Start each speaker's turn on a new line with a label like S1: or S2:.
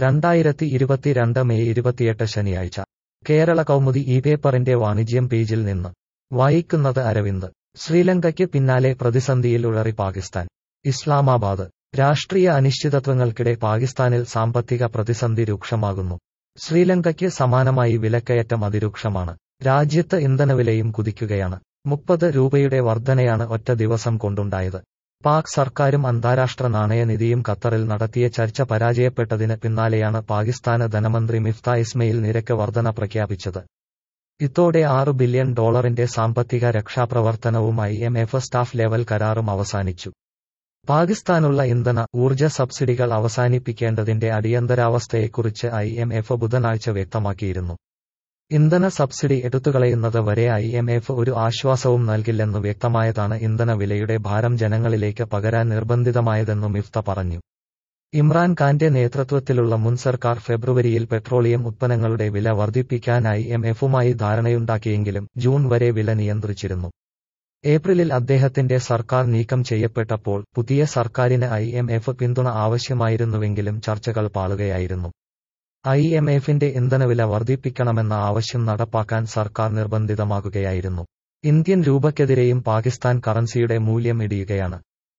S1: രണ്ടായിരത്തി ഇരുപത്തിരണ്ട് മെയ് ഇരുപത്തിയെട്ട് ശനിയാഴ്ച കേരള കൗമുദി ഈ പേപ്പറിന്റെ വാണിജ്യം പേജിൽ നിന്ന് വായിക്കുന്നത് അരവിന്ദ് ശ്രീലങ്കയ്ക്ക് പിന്നാലെ പ്രതിസന്ധിയിൽ ഉഴറി പാകിസ്ഥാൻ ഇസ്ലാമാബാദ് രാഷ്ട്രീയ അനിശ്ചിതത്വങ്ങൾക്കിടെ പാകിസ്ഥാനിൽ സാമ്പത്തിക പ്രതിസന്ധി രൂക്ഷമാകുന്നു ശ്രീലങ്കയ്ക്ക് സമാനമായി വിലക്കയറ്റം അതിരൂക്ഷമാണ് രാജ്യത്ത് ഇന്ധനവിലയും കുതിക്കുകയാണ് മുപ്പത് രൂപയുടെ വർധനയാണ് ഒറ്റ ദിവസം കൊണ്ടുണ്ടായത് പാക് സർക്കാരും അന്താരാഷ്ട്ര നാണയനിധിയും ഖത്തറിൽ നടത്തിയ ചർച്ച പരാജയപ്പെട്ടതിന് പിന്നാലെയാണ് പാകിസ്ഥാന് ധനമന്ത്രി മിഫ്ത ഇസ്മയിൽ നിരക്ക് വർധന പ്രഖ്യാപിച്ചത് ഇതോടെ ആറ് ബില്യൺ ഡോളറിന്റെ സാമ്പത്തിക രക്ഷാപ്രവർത്തനവുമായി എം എഫ് സ്റ്റാഫ് ലെവൽ കരാറും അവസാനിച്ചു പാകിസ്ഥാനുള്ള ഇന്ധന ഊർജ്ജ സബ്സിഡികൾ അവസാനിപ്പിക്കേണ്ടതിന്റെ അടിയന്തരാവസ്ഥയെക്കുറിച്ച് ഐ എം എഫ് ബുധനാഴ്ച വ്യക്തമാക്കിയിരുന്നു ഇന്ധന സബ്സിഡി എടുത്തുകളയുന്നത് വരെ ഐ എം എഫ് ഒരു ആശ്വാസവും നൽകില്ലെന്നു വ്യക്തമായതാണ് ഇന്ധന വിലയുടെ ഭാരം ജനങ്ങളിലേക്ക് പകരാൻ നിർബന്ധിതമായതെന്നു മിഫ്ത പറഞ്ഞു ഇമ്രാൻഖാന്റെ നേതൃത്വത്തിലുള്ള മുൻ സർക്കാർ ഫെബ്രുവരിയിൽ പെട്രോളിയം ഉത്പന്നങ്ങളുടെ വില വർദ്ധിപ്പിക്കാൻ ഐ എം എഫുമായി ധാരണയുണ്ടാക്കിയെങ്കിലും ജൂൺ വരെ വില നിയന്ത്രിച്ചിരുന്നു ഏപ്രിലിൽ അദ്ദേഹത്തിന്റെ സർക്കാർ നീക്കം ചെയ്യപ്പെട്ടപ്പോൾ പുതിയ സർക്കാരിന് ഐ എം എഫ് പിന്തുണ ആവശ്യമായിരുന്നുവെങ്കിലും ചർച്ചകൾ പാളുകയായിരുന്നു ഐ എം എഫിന്റെ ഇന്ധനവില വർദ്ധിപ്പിക്കണമെന്ന ആവശ്യം നടപ്പാക്കാൻ സർക്കാർ നിർബന്ധിതമാകുകയായിരുന്നു ഇന്ത്യൻ രൂപയ്ക്കെതിരെയും പാകിസ്ഥാൻ കറൻസിയുടെ മൂല്യം ഇടിയുകയാണ്